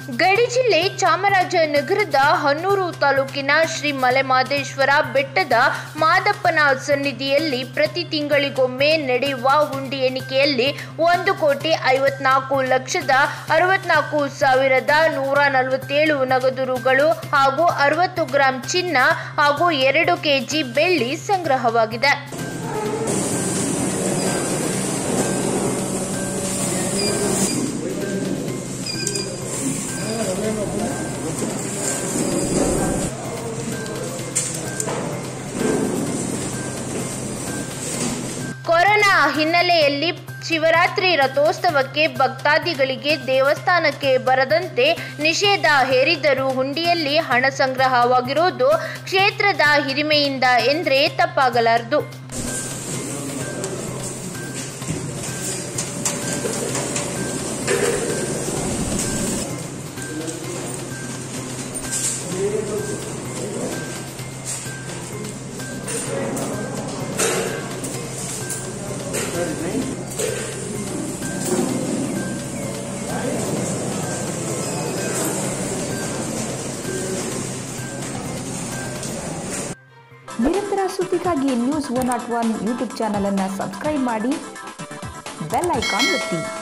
ಗಡಿ ಜಿಲ್ಲೆ ಚಾಮರಾಜನಗರದ ಹನ್ನೂರು ತಾಲೂಕಿನ ಶ್ರೀ ಮಲೆಮಾದೇಶ್ವರ ಬೆಟ್ಟದ ಮಾದಪ್ಪನ ಸನ್ನಿಧಿಯಲ್ಲಿ ಪ್ರತಿ ತಿಂಗಳಿಗೊಮ್ಮೆ ನಡೆಯುವ ಹುಂಡಿ ಎಣಿಕೆಯಲ್ಲಿ ಒಂದು ಕೋಟಿ ಐವತ್ನಾಲ್ಕು ಲಕ್ಷದ ಅರವತ್ನಾಲ್ಕು ಸಾವಿರದ ನೂರ ನಲವತ್ತೇಳು ನಗದು ರುಗಳು ಹಾಗೂ ಅರವತ್ತು ಗ್ರಾಂ ಚಿನ್ನ ಹಾಗೂ ಎರಡು ಕೆಜಿ ಬೆಳ್ಳಿ ಸಂಗ್ರಹವಾಗಿದೆ ಕೊರೋನಾ ಹಿನ್ನೆಲೆಯಲ್ಲಿ ಶಿವರಾತ್ರಿ ರಥೋತ್ಸವಕ್ಕೆ ಭಕ್ತಾದಿಗಳಿಗೆ ದೇವಸ್ಥಾನಕ್ಕೆ ಬರದಂತೆ ನಿಷೇಧ ಹೇರಿದರೂ ಹುಂಡಿಯಲ್ಲಿ ಹಣ ಸಂಗ್ರಹವಾಗಿರುವುದು ಕ್ಷೇತ್ರದ ಹಿರಿಮೆಯಿಂದ ಎಂದರೆ ತಪ್ಪಾಗಲಾರದು ನಿರಂತರ ಸುದ್ದಿಗಾಗಿ ನ್ಯೂಸ್ ಒನ್ ನಾಟ್ ಒನ್ ಯೂಟ್ಯೂಬ್ ಚಾನಲನ್ನು ಸಬ್ಸ್ಕ್ರೈಬ್ ಮಾಡಿ ಬೆಲ್ ಐಕಾನ್ ಒತ್ತಿ